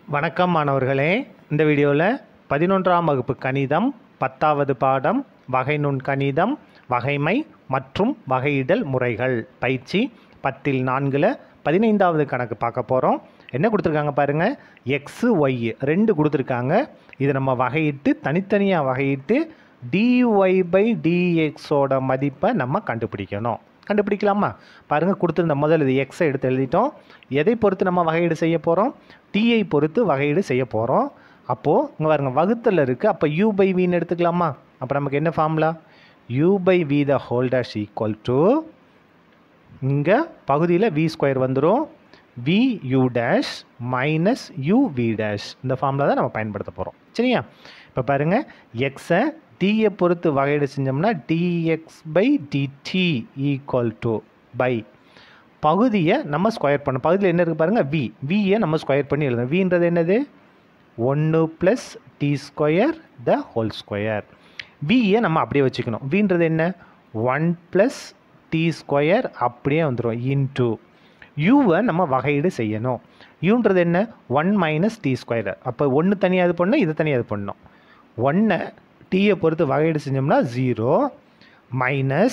வணக்கம் மாணவர்களே இந்த வீடியோவில் பதினொன்றாம் வகுப்பு கணிதம் பத்தாவது பாடம் வகை நுண் கணிதம் வகைமை மற்றும் வகையிடல் முறைகள் பயிற்சி பத்தில் நான்கில் பதினைந்தாவது கணக்கு பார்க்க போகிறோம் என்ன கொடுத்துருக்காங்க பாருங்கள் எக்ஸு ஒய் ரெண்டு கொடுத்துருக்காங்க இதை நம்ம வகையிட்டு தனித்தனியாக வகையிட்டு டிஒய் பை டிஎக்ஸோட மதிப்பை நம்ம கண்டுபிடிக்கணும் கண்டுபிடிக்கலாமா பாருங்கள் கொடுத்துருந்த முதல் இது எக்ஸை எடுத்து எழுதிட்டோம் எதை பொறுத்து நம்ம வகையீடு செய்ய போகிறோம் டீயை பொறுத்து வகையீடு செய்ய போகிறோம் அப்போது இங்கே பாருங்க வகுத்தல் இருக்குது அப்போ யூ பை வின்னு எடுத்துக்கலாமா அப்போ நமக்கு என்ன formula U by we the whole dash equal to இங்கே பகுதியில் வி ஸ்கொயர் வந்துடும் V you dash minus U V dash இந்த ஃபார்முலா தான் நம்ம பயன்படுத்த போகிறோம் சரியா இப்போ பாருங்கள் எக்ஸை டியை பொறுத்து வகையீடு செஞ்சோம்னா dx by dt equal to by பகுதியை நம்ம ஸ்கொயர் பண்ணணும் பகுதியில் என்ன இருக்குது பாருங்கள் வி வியை நம்ம ஸ்கொயர் பண்ணி எழுதணும் வின்றது என்னது ஒன்று plus t square the whole square வியை நம்ம அப்படியே வச்சுக்கணும் வின்றது என்ன ஒன் ப்ளஸ் டி ஸ்கொயர் அப்படியே வந்துடும் இன்டூ யூவை நம்ம வகையீடு செய்யணும் யூன்றது என்ன ஒன் மைனஸ் டி ஸ்கொயர் அப்போ ஒன்று தனியாக இது பண்ணணும் இது தனியாக இது பண்ணணும் ஒன்றை டீயை பொறுத்து வகையீடு செஞ்சோம்னா ஜீரோ மைனஸ்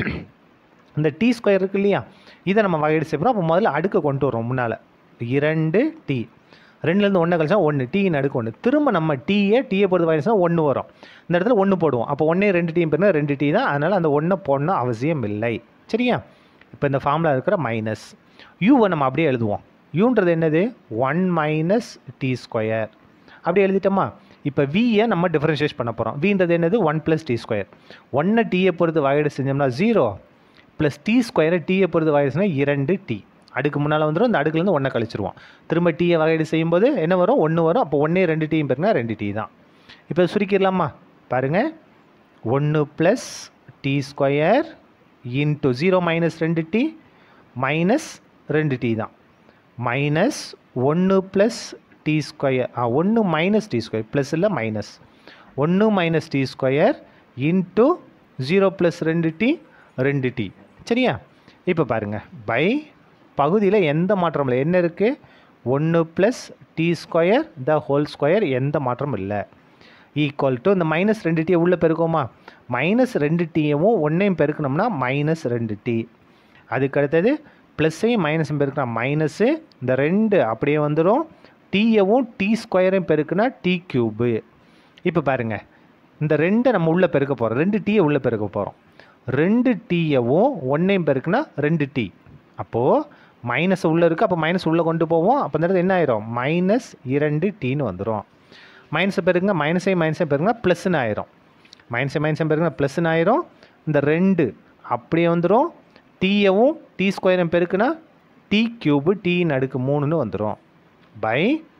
இந்த டி ஸ்கொயர் இருக்கு இல்லையா இதை நம்ம வகையீடு செய்யணும் அப்போ முதல்ல அடுக்க கொண்டு வரோம் முன்னால் இரண்டு டி ரெண்டுலேருந்து ஒன்று கழிச்சா ஒன்று டீயின் அடுக்கு ஒன்று திரும்ப நம்ம டீயை டீயை பொறுத்து வகையீடு ஒன்று வரும் இந்த இடத்துல ஒன்று போடுவோம் அப்போ ஒன்றே ரெண்டு டீம் பேருனா ரெண்டு டீ தான் அதனால் அந்த ஒன்றை போடணும் அவசியம் இல்லை சரியா இப்போ இந்த ஃபார்மில் இருக்கிற மைனஸ் யூவை நம்ம அப்படியே எழுதுவோம் யூன்றது என்னது ஒன் மைனஸ் டி ஸ்கொயர் அப்படி எழுதிட்டோமா இப்போ வியை நம்ம டிஃப்ரென்ஷியேட் பண்ண போகிறோம் வின்றது என்னது ஒன் ப்ளஸ் டி ஸ்கொயர் ஒன்றை டீயை பொறுத்து வகையீடு செஞ்சோம்னா ஜீரோ ப்ளஸ் டி ஸ்கொயரை டீயை பொறுத்து வகையீடு செஞ்சால் இரண்டு டி அடுக்கு முன்னால் வந்துடும் இந்த அடுக்குலேருந்து ஒன்றை கழிச்சிருவோம் திரும்ப டீயை வகையீடு செய்யும்போது என்ன வரும் ஒன்று வரும் அப்போ ஒன்றே ரெண்டு டீயும் பேருனா ரெண்டு டீ தான் இப்போ சுருக்கிடலாமா பாருங்கள் ஒன்று plus t square into zero minus ரெண்டு டி மைனஸ் ரெண்டு டி தான் மைனஸ் ஒன்று ப்ளஸ் டி ஸ்கொயர் ஆ ஒன்று மைனஸ் டி ஸ்கொயர் ப்ளஸ் இல்லை மைனஸ் ஒன்று minus t square into zero plus ரெண்டு டி ரெண்டு டி சரியா இப்போ பாருங்கள் பை பகுதியில் எந்த மாற்றமும் இல்லை என்ன இருக்குது ஒன்று plus t square the whole square எந்த மாற்றமும் இல்லை ஈக்குவல் டு இந்த மைனஸ் ரெண்டு டீயை உள்ளே பெருக்கோமா மைனஸ் ரெண்டு டீயவும் ஒன்றையும் பெருக்கணும்னா மைனஸ் ரெண்டு டி அதுக்கு அடுத்தது ப்ளஸ்ஸையும் மைனஸும் பெருக்கினா மைனஸு இந்த ரெண்டு அப்படியே வந்துடும் டீயவும் டி ஸ்கொயரையும் பெருக்குனா டி க்யூபு இப்போ பாருங்கள் இந்த ரெண்டை நம்ம உள்ளே பெருக்க போகிறோம் ரெண்டு டீயை உள்ளே பெருக்க போகிறோம் ரெண்டு டீயவும் ஒன்றையும் பெருக்குனா ரெண்டு டீ அப்போது மைனஸ் உள்ளே இருக்குது அப்போ மைனஸ் உள்ளே கொண்டு போவோம் அப்போ இந்த இடத்துல என்ன ஆயிரும் மைனஸ் இரண்டு டீன்னு வந்துடும் மைனஸை பெருங்க மைனஸையும் மைனஸையும் பெருங்க ப்ளஸ்ன்னு ஆயிரும் மைனஸை மைனஸையும் பெருங்க ப்ளஸ்ன்னு ஆயிரும் இந்த ரெண்டு அப்படியே வந்துடும் டீயவும் டி ஸ்கொயரையும் பெருக்குனா டி க்யூபு டீன்னு அடுக்கு மூணுன்னு வந்துடும் பை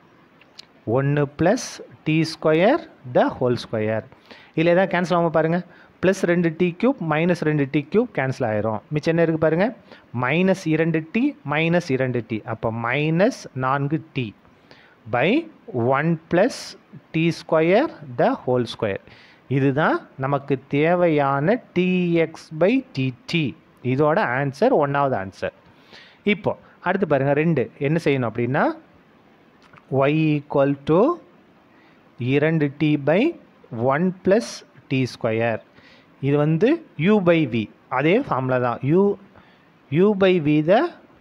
ஒன்று plus t square the whole square இதில் எதாவது கேன்சல் ஆகாமல் பாருங்கள் ப்ளஸ் ரெண்டு டி க்யூப் மைனஸ் ரெண்டு டி க்யூப் கேன்சல் ஆயிரும் மிச்சம் என்ன இருக்குது பாருங்கள் மைனஸ் இரண்டு டி மைனஸ் இரண்டு டி அப்போ மைனஸ் நான்கு t by one plus t square the whole square இதுதான் நமக்கு தேவையான டிஎக்ஸ் பை டிடி இதோட ஆன்சர் ஒன்றாவது ஆன்சர் இப்போ அடுத்து பாருங்கள் ரெண்டு என்ன செய்யணும் அப்படின்னா ஒய் ஈக்குவல் டு இரண்டு t by one plus t square இது வந்து யூ பை வி அதே ஃபார்முலா தான் u u by we the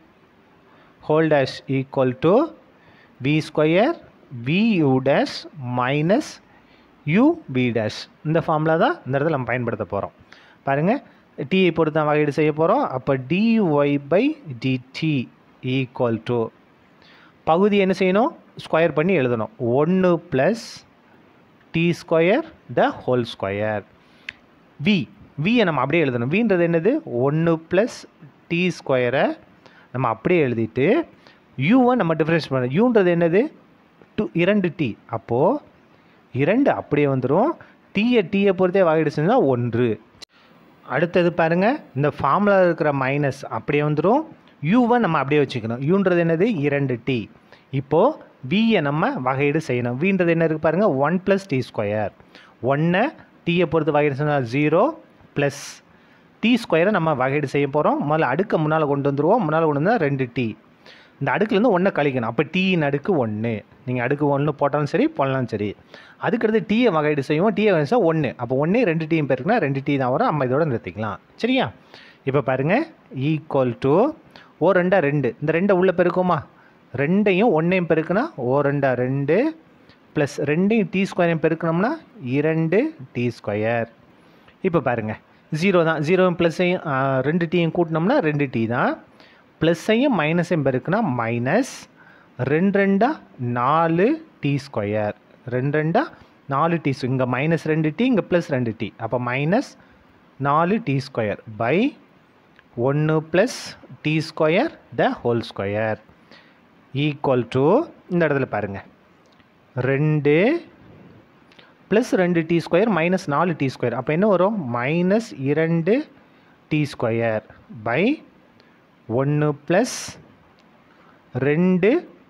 whole dash equal to v square v you dash minus u p dash இந்த formula தான் இந்த இடத்துல நம்ம பயன்படுத்த போகிறோம் பாருங்கள் டியை பொறுத்து தான் வகையீடு செய்ய போகிறோம் அப்போ dy by dt equal to பகுதி என்ன செய்யணும் ஸ்கொயர் பண்ணி எழுதணும் ஒன்று plus t square the whole square v வியை நம்ம அப்படியே எழுதணும் வின்றது என்னது ஒன்று ப்ளஸ் டி ஸ்கொயரை நம்ம அப்படியே எழுதிட்டு யூவை நம்ம டிஃப்ரென்ஸ் பண்ண யூன்றது என்னது டூ இரண்டு டி அப்போது இரண்டு அப்படியே வந்துடும் டீயை டீயை பொறுத்தே வகையீடு செஞ்சால் ஒன்று அடுத்தது பாருங்கள் இந்த ஃபார்முலா இருக்கிற மைனஸ் அப்படியே வந்துடும் யூவை நம்ம அப்படியே வச்சுக்கணும் யூன்றது என்னது இரண்டு டி இப்போது வியை நம்ம வகையீடு செய்யணும் வின்றது என்ன இருக்குது பாருங்கள் ஒன் ப்ளஸ் டி ஸ்கொயர் ஒன்றை டீயை பொறுத்து வகையீடு செஞ்சால் ஜீரோ ப்ளஸ் டி ஸ்கொயரை நம்ம வகையீடு செய்ய போகிறோம் முதல்ல அடுக்க முன்னால் கொண்டு வந்துடுவோம் முன்னால் கொண்டு வந்தால் ரெண்டு டி இந்த அடுக்குலேருந்து ஒன்றை கழிக்கணும் அப்போ டீயின் அடுக்கு ஒன்று நீங்கள் அடுக்கு ஒன்று போட்டாலும் சரி போடலாம் சரி அதுக்கடுத்து டீயை வகையீடு செய்வோம் டீயை வகைசா ஒன்று அப்போ ஒன்று ரெண்டு டீயும் பெருக்குனா ரெண்டு டீ தான் வரும் நம்ம இதோட நிறுத்திக்கலாம் சரியா இப்போ பாருங்கள் ஈக்குவல் டு ஓ ரெண்டா ரெண்டு இந்த ரெண்டை உள்ளே பெருக்குமா ரெண்டையும் ஒன்றையும் பெருக்குனா ஓ ரெண்டா ரெண்டு ப்ளஸ் ரெண்டையும் டி ஸ்கொயரையும் பெருக்கணும்னா இரண்டு டி ஸ்கொயர் இப்போ பாருங்கள் ஜீரோ தான் ஜீரோவும் ப்ளஸ்ஸையும் ரெண்டு டீயும் கூட்டினோம்னா ரெண்டு டீ தான் ப்ளஸ்ஸையும் மைனஸையும் பெருக்குனா மைனஸ் ரெண்டு ரெண்டா நாலு டி ஸ்கொயர் ரெண்டு ரெண்டா நாலு டி இங்கே மைனஸ் ரெண்டு டி இங்கே ப்ளஸ் ரெண்டு டி அப்போ மைனஸ் நாலு டி ஸ்கொயர் பை ஒன்று plus t square the whole square equal to இந்த இடத்துல பாருங்கள் ரெண்டு ப்ளஸ் ரெண்டு டி ஸ்கொயர் மைனஸ் நாலு டி ஸ்கொயர் அப்போ என்ன வரும் மைனஸ் இரண்டு டி ஸ்கொயர் பை ஒன்று ப்ளஸ் ரெண்டு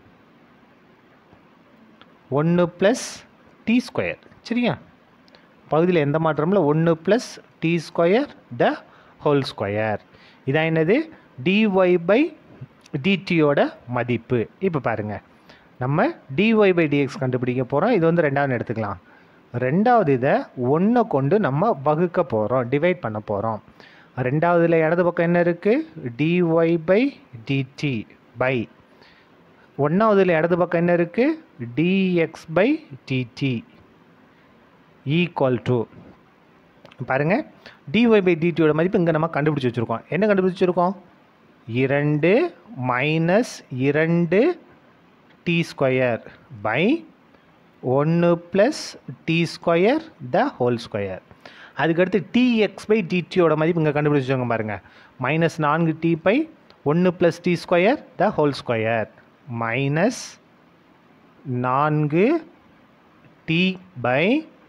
ஒன்று ப்ளஸ் டி ஸ்கொயர் சரியா பகுதியில் எந்த மாற்றமில்ல ஒன்று plus t square the whole square இதான் என்னது டிஒய் பை டிடியோட மதிப்பு இப்போ பாருங்கள் நம்ம டிஒய் பை டிஎக்ஸ் கண்டுபிடிக்க போகிறோம் இது வந்து ரெண்டாவது எடுத்துக்கலாம் ரெண்டாவது இதை ஒன்றை கொண்டு நம்ம வகுக்க போகிறோம் டிவைட் பண்ண போகிறோம் ரெண்டாவதுல இடது பக்கம் என்ன இருக்குது டிஒய் பை டிடி பை ஒன்றாவதுல இடது பக்கம் என்ன இருக்குது dx by dt equal to பாருங்கள் டிஒய் பை டிடியோட மதிப்பு இங்கே நம்ம கண்டுபிடிச்சி வச்சுருக்கோம் என்ன கண்டுபிடிச்சி வச்சுருக்கோம் இரண்டு மைனஸ் இரண்டு டி ஸ்கொயர் பை ஒன்று plus t square the whole square அதுக்கடுத்து டிஎக்ஸ் பை டிடியோட மதிப்பு இங்கே கண்டுபிடிச்சவங்க பாருங்கள் மைனஸ் நான்கு டி பை ஒன்று plus t square the whole square minus நான்கு டி பை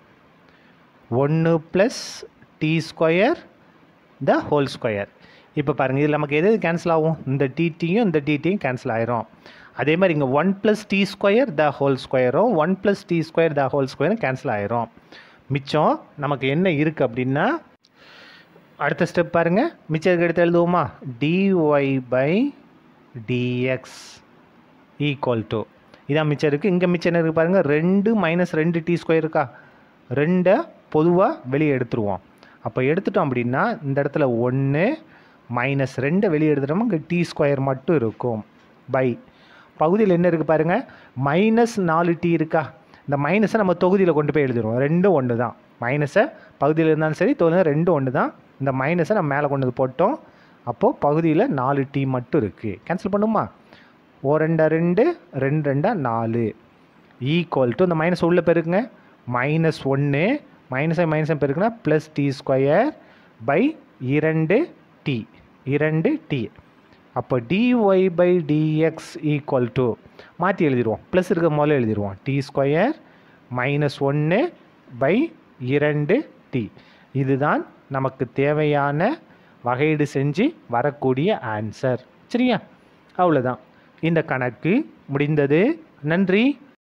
ஒன்று plus t square the whole square இப்போ பாருங்கள் இதில் நமக்கு எது கேன்சல் ஆகும் இந்த டிடியும் இந்த டிடியும் கேன்சல் ஆயிரும் அதே மாதிரி இங்கே one plus t square the whole ஸ்கொயரும் one plus t square the whole ஸ்கொயரும் கேன்சல் ஆயிரும் மிச்சம் நமக்கு என்ன இருக்குது அப்படின்னா அடுத்த ஸ்டெப் பாருங்கள் மிச்சம் எடுத்து எழுதுவோமா dy by dx equal to இதான் மிச்சம் இருக்குது இங்கே மிச்சம் என்ன இருக்குது பாருங்கள் ரெண்டு மைனஸ் ரெண்டு டி ஸ்கொயர் இருக்கா ரெண்டை பொதுவாக வெளியே எடுத்துருவோம் அப்போ எடுத்துட்டோம் அப்படின்னா இந்த இடத்துல ஒன்று மைனஸ் ரெண்டை வெளியே எடுத்துட்டோம்னா இங்கே டி ஸ்கொயர் மட்டும் இருக்கும் பை பகுதியில் என்ன இருக்குது பாருங்கள் மைனஸ் நாலு டி இருக்கா இந்த மைனஸை நம்ம தொகுதியில் கொண்டு போய் எழுதிடுவோம் ரெண்டும் ஒன்று தான் மைனஸை பகுதியில் இருந்தாலும் சரி தொகுதியில் ரெண்டும் ஒன்று தான் இந்த மைனஸை நம்ம மேலே கொண்டு வந்து போட்டோம் அப்போது பகுதியில் நாலு டி மட்டும் இருக்குது கேன்சல் பண்ணுமா ஓ ரெண்டா ரெண்டு ரெண்டு ரெண்டா நாலு ஈக்குவல் டு இந்த மைனஸ் உள்ள பெருக்குங்க மைனஸ் ஒன்று மைனஸை மைனஸை பெருக்குனா ப்ளஸ் டி ஸ்கொயர் பை இரண்டு டி இரண்டு டி அப்போ dy by dx equal to மாற்றி எழுதிடுவோம் ப்ளஸ் இருக்க முதல்ல எழுதிடுவோம் டி ஸ்கொயர் மைனஸ் ஒன்று பை இரண்டு டி இதுதான் நமக்கு தேவையான வகையீடு செஞ்சு வரக்கூடிய ஆன்சர் சரியா அவ்வளோதான் இந்த கணக்கு முடிந்தது நன்றி